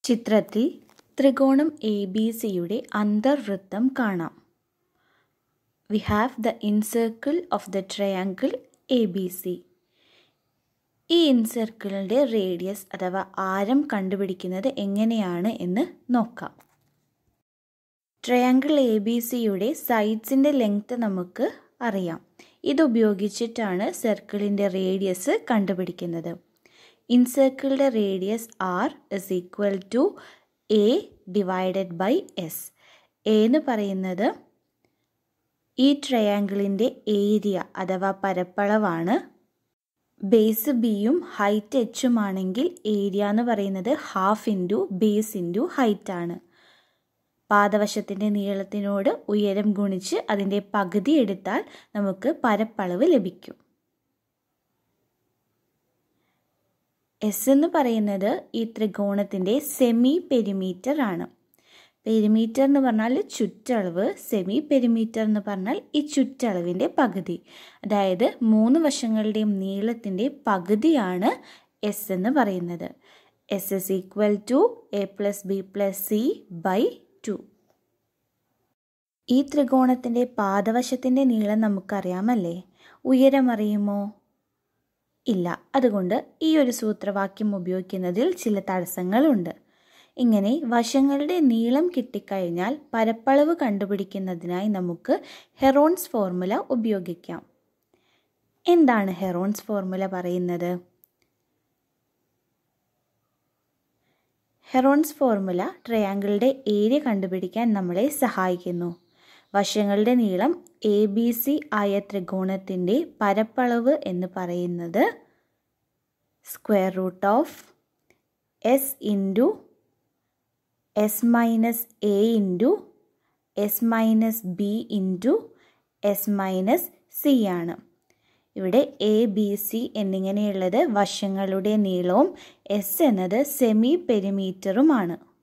ചിത്രത്തിൽ ത്രികോണം A B സിയുടെ അന്തർവൃത്തം കാണാം we have the incircle of the triangle A B C ഈ ഇൻസർക്കിളിൻ്റെ റേഡിയസ് അഥവാ ആരം കണ്ടുപിടിക്കുന്നത് എങ്ങനെയാണ് എന്ന് നോക്കാം ട്രയാങ്കിൾ എ ബി സിയുടെ സൈഡ്സിൻ്റെ ലെങ്ത് നമുക്ക് അറിയാം ഇതുപയോഗിച്ചിട്ടാണ് സർക്കിളിൻ്റെ റേഡിയസ് കണ്ടുപിടിക്കുന്നത് ഇൻസർക്കിളിൻ്റെ radius r is equal to A divided by S A എന്ന് പറയുന്നത് ഈ ട്രയാങ്കിളിൻ്റെ ഏരിയ അഥവാ പരപ്പളവാണ് ബേസ് ബിയും ഹൈറ്റ് എച്ചും ആണെങ്കിൽ ഏരിയ എന്ന് പറയുന്നത് half into base into height ആണ് പാദവശത്തിൻ്റെ നീളത്തിനോട് ഉയരം ഗുണിച്ച് അതിൻ്റെ പകുതി എടുത്താൽ നമുക്ക് പരപ്പളവ് ലഭിക്കും എസ് എന്ന് പറയുന്നത് ഈ ത്രികോണത്തിൻ്റെ സെമി പെരിമീറ്റർ ആണ് പെരിമീറ്റർ എന്ന് പറഞ്ഞാൽ ചുറ്റളവ് സെമി പെരിമീറ്റർ എന്ന് പറഞ്ഞാൽ ഈ ചുറ്റളവിൻ്റെ പകുതി അതായത് മൂന്ന് വശങ്ങളുടെയും നീളത്തിൻ്റെ പകുതിയാണ് എസ് എന്ന് പറയുന്നത് S S equal to A plus B plus C by two ഈ ത്രികോണത്തിൻ്റെ പാദവശത്തിൻ്റെ നീളം നമുക്കറിയാമല്ലേ ഉയരം അറിയുമോ ഇല്ല അതുകൊണ്ട് ഈ ഒരു സൂത്രവാക്യം ഉപയോഗിക്കുന്നതിൽ ചില തടസ്സങ്ങളുണ്ട് ഇങ്ങനെ വശങ്ങളുടെ നീളം കിട്ടിക്കഴിഞ്ഞാൽ പരപ്പളവ് കണ്ടുപിടിക്കുന്നതിനായി നമുക്ക് ഹെറോൺസ് ഫോർമുല ഉപയോഗിക്കാം എന്താണ് ഹെറോൺസ് ഫോർമുല പറയുന്നത് ഹെറോൺസ് ഫോർമുല ട്രയാങ്കിളുടെ ഏരിയ കണ്ടുപിടിക്കാൻ നമ്മളെ സഹായിക്കുന്നു വശങ്ങളുടെ നീളം എ ബി സി ആയ ത്രികോണത്തിൻ്റെ പരപ്പളവ് എന്ന് പറയുന്നത് square root of S into S minus A into S minus B into S minus C ആണ് ഇവിടെ എ ബി സി എന്നിങ്ങനെയുള്ളത് വശങ്ങളുടെ നീളവും എസ് എന്നത് സെമി പെരിമീറ്ററുമാണ്